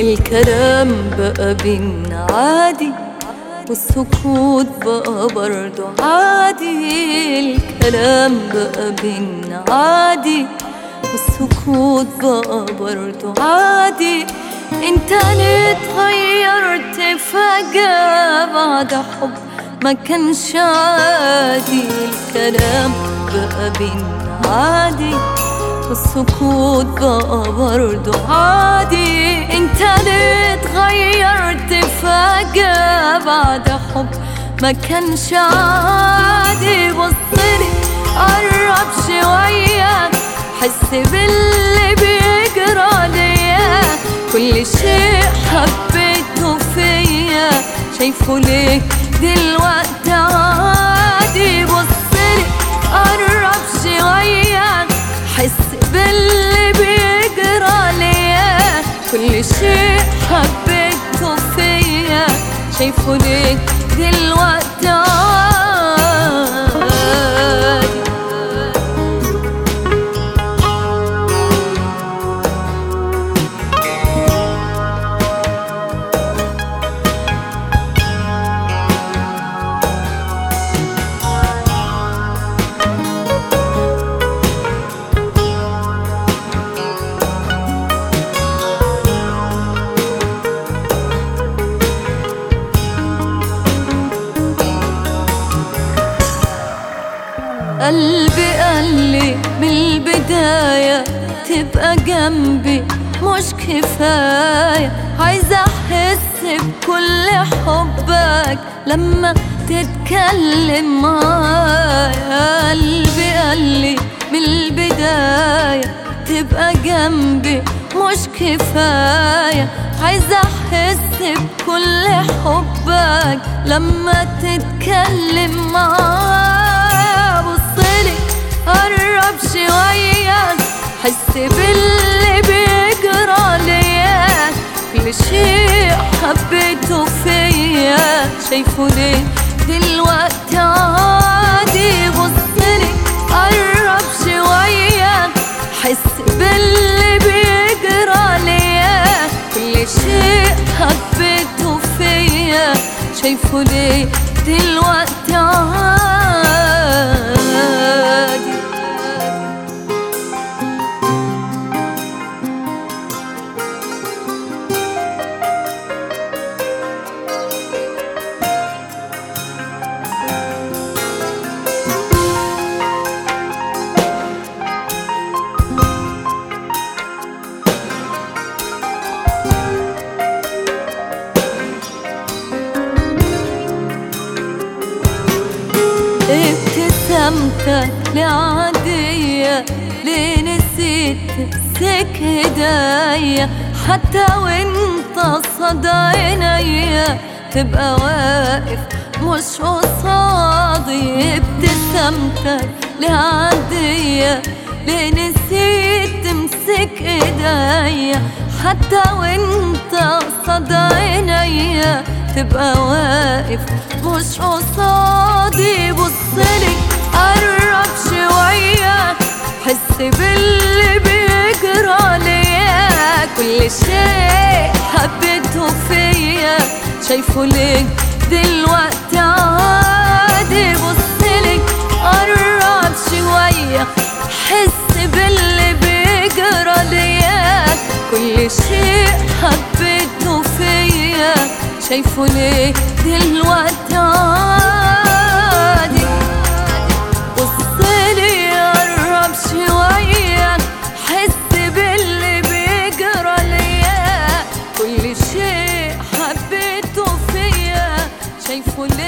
الكلام بقى بينا عادي والسكوت بقى برضو عادي الكلام بقى بينا عادي والسكوت بقى برضو عادي انت ليه اتغيرت فجأة بعد حب ما كانش عادي الكلام بقى بينا عادي والسكوت بقى برضو عادي انت ليه اتغيرت فجأة بعد حب ما كانش عادي بصلي قرب شوية حس باللي بيجرى ليا كل شيء حبيته فيا شايفه ليه دلوقتي عادي بصلي قرب شوية حس باللي بيجرى ليا كل شيء حبيته فيا شايفه ليه دلوقتي عادي قلبي قال لي من البداية تبقى جنبي مش كفاية عايزة أحس بكل حبك لما تتكلم معايا قلبي قال لي من البداية تبقى جنبي مش كفاية عايزة أحس بكل حبك لما تتكلم معايا بصلي قرب شوية حس باللي بيجرى ليا كل شيء حبيته فيا شايفه ليه دلوقتي عادي بصلي قرب شوية حس باللي بيجرى ليا كل شيء حبيته فيا شايفه ليه دلوقتي عادي ابتسامتك لعادية ليه نسيت تمسك ايديا حتى وانت صدى عينيا تبقى واقف مش قصادي ابتسامتك لعادية ليه نسيت تمسك ايديا حتى وانت صدى عينيا تبقى واقف مش قصادي بصلي قرب شوية حس باللي بيجرى ليا كل شيء حبيته فيا شايفه ليه دلوقتي عادي بصلي قرب شوية حس باللي بيجرى ليا كل شيء حبيته فيا شايفه ليه دلوقتي عادي بصلي قرب شوية حس باللي بيجرى ليا كل شيء حبيته فيا شايفه ليه